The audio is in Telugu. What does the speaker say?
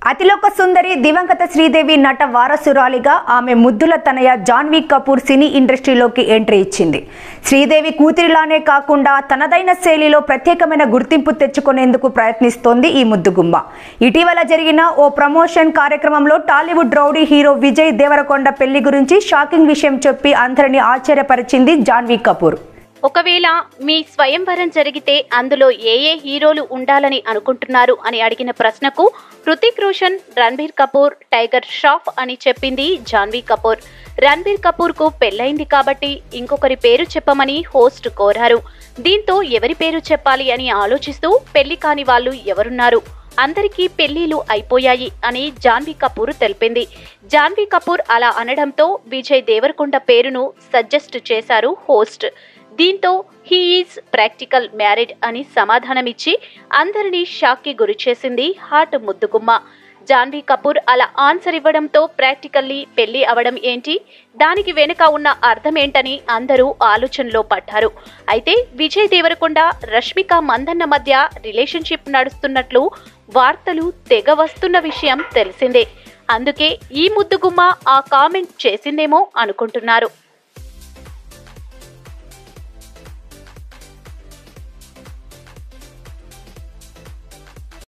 అతిలోక సుందరి దివంగత శ్రీదేవి నట వారసురాలిగా ఆమె ముద్దుల తనయ జాన్వీ కపూర్ సినీ ఇండస్ట్రీలోకి ఎంట్రీ ఇచ్చింది శ్రీదేవి కూతురిలానే కాకుండా తనదైన శైలిలో ప్రత్యేకమైన గుర్తింపు తెచ్చుకునేందుకు ప్రయత్నిస్తోంది ఈ ముద్దుగుమ్మ ఇటీవల జరిగిన ఓ ప్రమోషన్ కార్యక్రమంలో టాలీవుడ్ రౌడీ హీరో విజయ్ దేవరకొండ పెళ్లి గురించి షాకింగ్ విషయం చెప్పి అందరినీ ఆశ్చర్యపరిచింది జాన్వీ కపూర్ ఒకవేళ మీ స్వయంవరం జరిగితే అందులో ఏ ఏ హీరోలు ఉండాలని అనుకుంటున్నారు అని అడిగిన ప్రశ్నకు హృతిక్ రోషన్ రణబీర్ కపూర్ టైగర్ షాఫ్ అని చెప్పింది జాన్వీ కపూర్ రణబీర్ కపూర్ కు పెళ్లైంది కాబట్టి ఇంకొకరి పేరు చెప్పమని హోస్ట్ కోరారు దీంతో ఎవరి పేరు చెప్పాలి అని ఆలోచిస్తూ పెళ్లి కాని వాళ్ళు ఎవరున్నారు అందరికీ పెళ్లిలు అయిపోయాయి అని జాన్వీ కపూర్ తెలిపింది జాన్వీ కపూర్ అలా అనడంతో విజయ్ దేవరకొండ పేరును సజెస్ట్ చేశారు హోస్ట్ దీంతో హీ ఈజ్ ప్రాక్టికల్ మ్యారీడ్ అని సమాధానమిచ్చి అందరినీ షాక్కి గురిచేసింది హాట్ ముద్దుగుమ్మ జాన్వీ కపూర్ అలా ఆన్సర్ ఇవ్వడంతో ప్రాక్టికల్లీ పెళ్లి అవడం ఏంటి దానికి వెనుక ఉన్న అర్థం ఏంటని అందరూ ఆలోచనలో పడ్డారు అయితే విజయ్ దేవరకొండ రష్మిక మందన్న మధ్య రిలేషన్షిప్ నడుస్తున్నట్లు వార్తలు తెగ వస్తున్న విషయం తెలిసిందే అందుకే ఈ ముద్దుగుమ్మ ఆ కామెంట్ చేసిందేమో అనుకుంటున్నారు